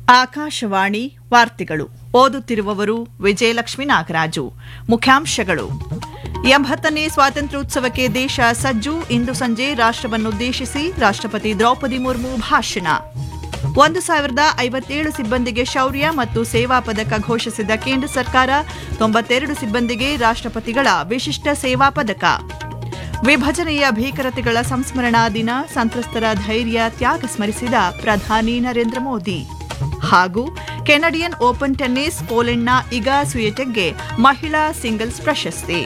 ಆಕಾಶವಾಣಿ ವಾರ್ತೆಗಳು ಓದುತ್ತಿರುವವರು ವಿಜಯಲಕ್ಷ್ಮಿ ನಾಗರಾಜು ಮುಖ್ಯಾಂಶಗಳು ಎಂಬತ್ತನೇ ಸ್ವಾತಂತ್ರ್ಯೋತ್ಸವಕ್ಕೆ ದೇಶ ಸಜ್ಜು ಇಂದು ಸಂಜೆ ರಾಷ್ಟ್ರವನ್ನುದ್ದೇಶಿಸಿ ರಾಷ್ಟ್ರಪತಿ ದ್ರೌಪದಿ ಮುರ್ಮು ಭಾಷಣ ಒಂದು ಸಾವಿರದ ಐವತ್ತೇಳು ಸಿಬ್ಬಂದಿಗೆ ಶೌರ್ಯ ಮತ್ತು ಸೇವಾ ಪದಕ ಘೋಷಿಸಿದ ಕೇಂದ್ರ ಸರ್ಕಾರ ತೊಂಬತ್ತೆರಡು ಸಿಬ್ಬಂದಿಗೆ ರಾಷ್ಟ್ರಪತಿಗಳ ವಿಶಿಷ್ಟ ಸೇವಾ ಪದಕ ವಿಭಜನೆಯ ಭೀಕರತೆಗಳ ಸಂಸ್ಮರಣಾ ದಿನ ಸಂತ್ರಸ್ತರ ಧೈರ್ಯ ತ್ಯಾಗ ಸ್ಮರಿಸಿದ ಪ್ರಧಾನಿ ನರೇಂದ್ರ ಮೋದಿ ಹಾಗೂ ಕೆನಡಿಯನ್ ಓಪನ್ ಟೆನ್ನಿಸ್ ಪೋಲೆಂಡ್ನ ಇಗಾ ಸ್ವಿಯಟೆಕ್ಗೆ ಮಹಿಳಾ ಸಿಂಗಲ್ಸ್ ಪ್ರಶಸ್ತಿ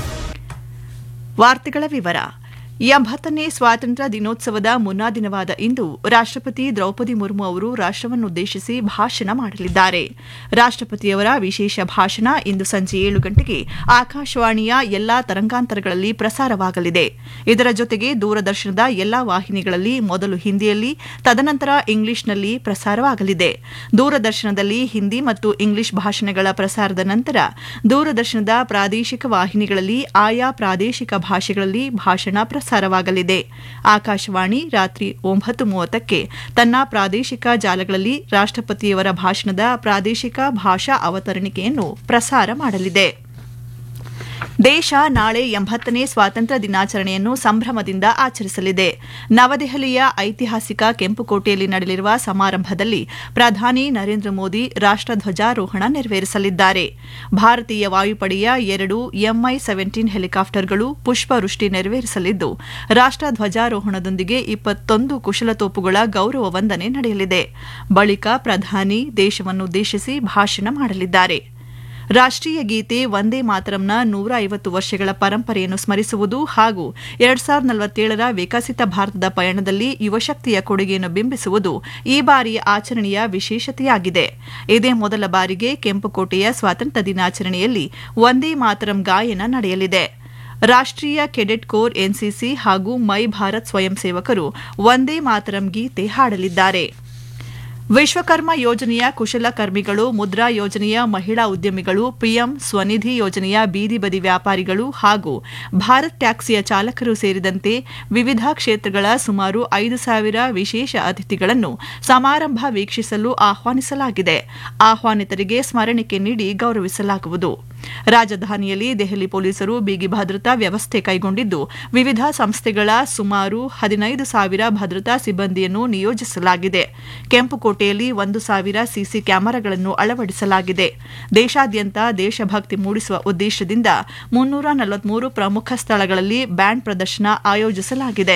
ವಾರ್ತೆಗಳ ವಿವರ ಎಂಬತ್ತನೇ ಸ್ವಾತಂತ್ರ್ಯ ದಿನೋತ್ಸವದ ಮುನ್ನಾ ದಿನವಾದ ಇಂದು ರಾಷ್ಟ್ರಪತಿ ದ್ರೌಪದಿ ಮುರ್ಮು ಅವರು ರಾಷ್ಟ್ರವನ್ನುದ್ದೇಶಿಸಿ ಭಾಷಣ ಮಾಡಲಿದ್ದಾರೆ ರಾಷ್ಟ್ರಪತಿಯವರ ವಿಶೇಷ ಭಾಷಣ ಇಂದು ಸಂಜೆ ಏಳು ಗಂಟೆಗೆ ಆಕಾಶವಾಣಿಯ ಎಲ್ಲಾ ತರಂಗಾಂತರಗಳಲ್ಲಿ ಪ್ರಸಾರವಾಗಲಿದೆ ಇದರ ಜೊತೆಗೆ ದೂರದರ್ಶನದ ಎಲ್ಲಾ ವಾಹಿನಿಗಳಲ್ಲಿ ಮೊದಲು ಹಿಂದಿಯಲ್ಲಿ ತದನಂತರ ಇಂಗ್ಲಿಷ್ನಲ್ಲಿ ಪ್ರಸಾರವಾಗಲಿದೆ ದೂರದರ್ಶನದಲ್ಲಿ ಹಿಂದಿ ಮತ್ತು ಇಂಗ್ಲಿಷ್ ಭಾಷಣಗಳ ಪ್ರಸಾರದ ನಂತರ ದೂರದರ್ಶನದ ಪ್ರಾದೇಶಿಕ ವಾಹಿನಿಗಳಲ್ಲಿ ಆಯಾ ಪ್ರಾದೇಶಿಕ ಭಾಷೆಗಳಲ್ಲಿ ಭಾಷಣ ಪ್ರಸಾರವಾಗಲಿದೆ ಆಕಾಶವಾಣಿ ರಾತ್ರಿ ಒಂಬತ್ತು ಮೂವತ್ತಕ್ಕೆ ತನ್ನ ಪ್ರಾದೇಶಿಕ ಜಾಲಗಳಲ್ಲಿ ರಾಷ್ಟ್ರಪತಿಯವರ ಭಾಷಣದ ಪ್ರಾದೇಶಿಕ ಭಾಷಾ ಅವತರಣಿಕೆಯನ್ನು ಪ್ರಸಾರ ಮಾಡಲಿದೆ ದೇಶ ನಾಳೆ ಎಂಬತ್ತನೇ ಸ್ವಾತಂತ್ರ್ಯ ದಿನಾಚರಣೆಯನ್ನು ಸಂಭ್ರಮದಿಂದ ಆಚರಿಸಲಿದೆ ನವದೆಹಲಿಯ ಐತಿಹಾಸಿಕ ಕೆಂಪುಕೋಟೆಯಲ್ಲಿ ನಡೆಯಲಿರುವ ಸಮಾರಂಭದಲ್ಲಿ ಪ್ರಧಾನಿ ನರೇಂದ್ರ ಮೋದಿ ರಾಷ್ಟ್ರಧ್ವಜಾರೋಹಣ ನೆರವೇರಿಸಲಿದ್ದಾರೆ ಭಾರತೀಯ ವಾಯುಪಡೆಯ ಎರಡು ಎಂಐ ಸೆವೆಂಟೀನ್ ಹೆಲಿಕಾಪ್ಟರ್ಗಳು ಪುಷ್ಪವೃಷ್ಟಿ ನೆರವೇರಿಸಲಿದ್ದು ರಾಷ್ಟ್ರಧ್ವಜಾರೋಹಣದೊಂದಿಗೆ ಇಪ್ಪತ್ತೊಂದು ಕುಶಲತೋಪುಗಳ ಗೌರವ ವಂದನೆ ನಡೆಯಲಿದೆ ಬಳಿಕ ಪ್ರಧಾನಿ ದೇಶವನ್ನುದ್ದೇಶಿಸಿ ಭಾಷಣ ಮಾಡಲಿದ್ದಾರೆ ರಾಷ್ಟ್ರೀಯ ಗೀತೆ ವಂದೇ ಮಾತರಂನ ನೂರ ಐವತ್ತು ವರ್ಷಗಳ ಪರಂಪರೆಯನ್ನು ಸ್ಮರಿಸುವುದು ಹಾಗೂ ಎರಡ್ ಸಾವಿರದ ನಲವತ್ತೇಳರ ವಿಕಸಿತ ಭಾರತದ ಪಯಣದಲ್ಲಿ ಯುವಶಕ್ತಿಯ ಕೊಡುಗೆಯನ್ನು ಬಿಂಬಿಸುವುದು ಈ ಬಾರಿಯ ಆಚರಣೆಯ ವಿಶೇಷತೆಯಾಗಿದೆ ಇದೇ ಮೊದಲ ಬಾರಿಗೆ ಕೆಂಪುಕೋಟೆಯ ಸ್ವಾತಂತ್ರ್ಯ ದಿನಾಚರಣೆಯಲ್ಲಿ ವಂದೇ ಮಾತರಂ ಗಾಯನ ನಡೆಯಲಿದೆ ರಾಷ್ಟ್ರೀಯ ಕೆಡೆಟ್ ಕೋರ್ ಎನ್ಸಿಸಿ ಹಾಗೂ ಮೈ ಭಾರತ್ ಸ್ವಯಂ ಸೇವಕರು ವಂದೇ ಮಾತರಂ ಗೀತೆ ಹಾಡಲಿದ್ದಾರೆ ವಿಶ್ವಕರ್ಮ ಯೋಜನೆಯ ಕುಶಲಕರ್ಮಿಗಳು ಮುದ್ರಾ ಯೋಜನೆಯ ಮಹಿಳಾ ಉದ್ಯಮಿಗಳು ಪಿಎಂ ಸ್ವನಿಧಿ ಯೋಜನೆಯ ಬೀದಿ ಬದಿ ವ್ಯಾಪಾರಿಗಳು ಹಾಗೂ ಭಾರತ್ ಟ್ಯಾಕ್ಸಿಯ ಚಾಲಕರು ಸೇರಿದಂತೆ ವಿವಿಧ ಕ್ಷೇತ್ರಗಳ ಸುಮಾರು ಐದು ಸಾವಿರ ವಿಶೇಷ ಅತಿಥಿಗಳನ್ನು ಸಮಾರಂಭ ವೀಕ್ಷಿಸಲು ಆಹ್ವಾನಿಸಲಾಗಿದೆ ಆಹ್ವಾನಿತರಿಗೆ ಸ್ಮರಣಿಕೆ ನೀಡಿ ಗೌರವಿಸಲಾಗುವುದು ರಾಜಧಾನಿಯಲ್ಲಿ ದೆಹಲಿ ಪೊಲೀಸರು ಬಿಗಿ ಭದ್ರತಾ ವ್ಯವಸ್ಥೆ ಕೈಗೊಂಡಿದ್ದು ವಿವಿಧ ಸಂಸ್ಥೆಗಳ ಸುಮಾರು ಹದಿನೈದು ಸಾವಿರ ಭದ್ರತಾ ಸಿಬ್ಬಂದಿಯನ್ನು ನಿಯೋಜಿಸಲಾಗಿದೆ ಕೆಂಪುಕೋಟೆಯಲ್ಲಿ ಒಂದು ಸಾವಿರ ಸಿಸಿ ಕ್ಯಾಮೆರಾಗಳನ್ನು ಅಳವಡಿಸಲಾಗಿದೆ ದೇಶಾದ್ಯಂತ ದೇಶಭಕ್ತಿ ಮೂಡಿಸುವ ಉದ್ದೇಶದಿಂದ ಮುನ್ನೂರ ನಲವತ್ಮೂರು ಪ್ರಮುಖ ಸ್ಥಳಗಳಲ್ಲಿ ಬ್ಯಾಂಡ್ ಪ್ರದರ್ಶನ ಆಯೋಜಿಸಲಾಗಿದೆ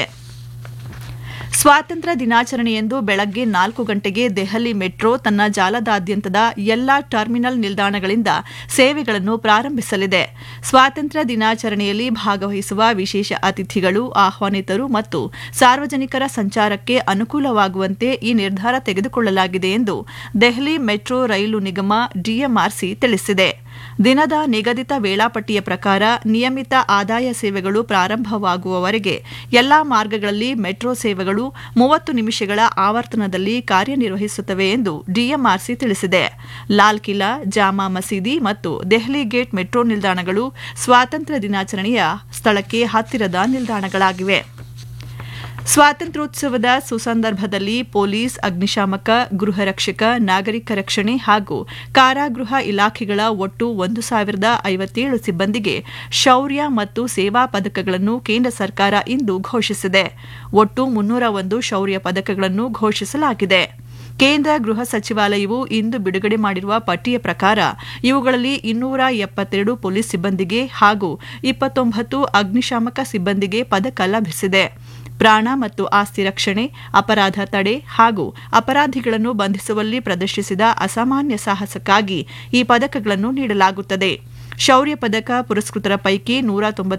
ಸ್ವಾತಂತ್ರ್ಯ ದಿನಾಚರಣೆಯಂದು ಬೆಳಗ್ಗೆ ನಾಲ್ಕು ಗಂಟೆಗೆ ದೆಹಲಿ ಮೆಟ್ರೋ ತನ್ನ ಜಾಲದಾದ್ಯಂತದ ಎಲ್ಲಾ ಟರ್ಮಿನಲ್ ನಿಲ್ದಾಣಗಳಿಂದ ಸೇವೆಗಳನ್ನು ಪ್ರಾರಂಭಿಸಲಿದೆ ಸ್ವಾತಂತ್ರ್ಯ ದಿನಾಚರಣೆಯಲ್ಲಿ ಭಾಗವಹಿಸುವ ವಿಶೇಷ ಅತಿಥಿಗಳು ಆಹ್ವಾನಿತರು ಮತ್ತು ಸಾರ್ವಜನಿಕರ ಸಂಚಾರಕ್ಕೆ ಅನುಕೂಲವಾಗುವಂತೆ ಈ ನಿರ್ಧಾರ ತೆಗೆದುಕೊಳ್ಳಲಾಗಿದೆ ಎಂದು ದೆಹಲಿ ಮೆಟ್ರೋ ರೈಲು ನಿಗಮ ಡಿಎಂಆರ್ಸಿ ತಿಳಿಸಿದೆ ದಿನದ ನಿಗದಿತ ವೇಳಾಪಟ್ಟಿಯ ಪ್ರಕಾರ ನಿಯಮಿತ ಆದಾಯ ಸೇವೆಗಳು ಪ್ರಾರಂಭವಾಗುವವರೆಗೆ ಎಲ್ಲಾ ಮಾರ್ಗಗಳಲ್ಲಿ ಮೆಟ್ರೋ ಸೇವೆಗಳು ಮೂವತ್ತು ನಿಮಿಷಗಳ ಆವರ್ತನದಲ್ಲಿ ಕಾರ್ಯನಿರ್ವಹಿಸುತ್ತವೆ ಎಂದು ಡಿಎಂಆರ್ಸಿ ತಿಳಿಸಿದೆ ಲಾಲ್ ಕಿಲಾ ಜಾಮಾ ಮಸೀದಿ ಮತ್ತು ದೆಹಲಿ ಗೇಟ್ ಮೆಟ್ರೋ ನಿಲ್ದಾಣಗಳು ಸ್ವಾತಂತ್ರ್ಯ ದಿನಾಚರಣೆಯ ಸ್ಥಳಕ್ಕೆ ಹತ್ತಿರದ ನಿಲ್ದಾಣಗಳಾಗಿವೆ ಸ್ವಾತಂತ್ರ್ಯೋತ್ಸವದ ಸುಸಂದರ್ಭದಲ್ಲಿ ಪೊಲೀಸ್ ಅಗ್ನಿಶಾಮಕ ಗೃಹ ರಕ್ಷಕ ನಾಗರಿಕ ರಕ್ಷಣೆ ಹಾಗೂ ಕಾರಾಗೃಹ ಇಲಾಖೆಗಳ ಒಟ್ಟು ಒಂದು ಸಾವಿರದ ಐವತ್ತೇಳು ಸಿಬ್ಬಂದಿಗೆ ಶೌರ್ಯ ಮತ್ತು ಸೇವಾ ಪದಕಗಳನ್ನು ಕೇಂದ್ರ ಸರ್ಕಾರ ಇಂದು ಘೋಷಿಸಿದೆ ಒಟ್ಟು ಮುನ್ನೂರ ಒಂದು ಶೌರ್ಯ ಪದಕಗಳನ್ನು ಘೋಷಿಸಲಾಗಿದೆ ಕೇಂದ್ರ ಗೃಹ ಸಚಿವಾಲಯವು ಇಂದು ಬಿಡುಗಡೆ ಮಾಡಿರುವ ಪಟ್ಟಿಯ ಪ್ರಕಾರ ಇವುಗಳಲ್ಲಿ ಇನ್ನೂರ ಎಪ್ಪತ್ತೆರಡು ಪೊಲೀಸ್ ಸಿಬ್ಬಂದಿಗೆ ಹಾಗೂ ಇಪ್ಪತ್ತೊಂಬತ್ತು ಅಗ್ನಿಶಾಮಕ ಸಿಬ್ಬಂದಿಗೆ ಪದಕ ಲಭಿಸಿದೆ ಪ್ರಾಣ ಮತ್ತು ಆಸ್ತಿ ರಕ್ಷಣೆ ಅಪರಾಧ ತಡೆ ಹಾಗೂ ಅಪರಾಧಿಗಳನ್ನು ಬಂಧಿಸುವಲ್ಲಿ ಪ್ರದರ್ಶಿಸಿದ ಅಸಾಮಾನ್ಯ ಸಾಹಸಕ್ಕಾಗಿ ಈ ಪದಕಗಳನ್ನು ನೀಡಲಾಗುತ್ತದೆ ಶೌರ್ಯ ಪದಕ ಪುರಸ್ಕೃತರ ಪೈಕಿ ನೂರ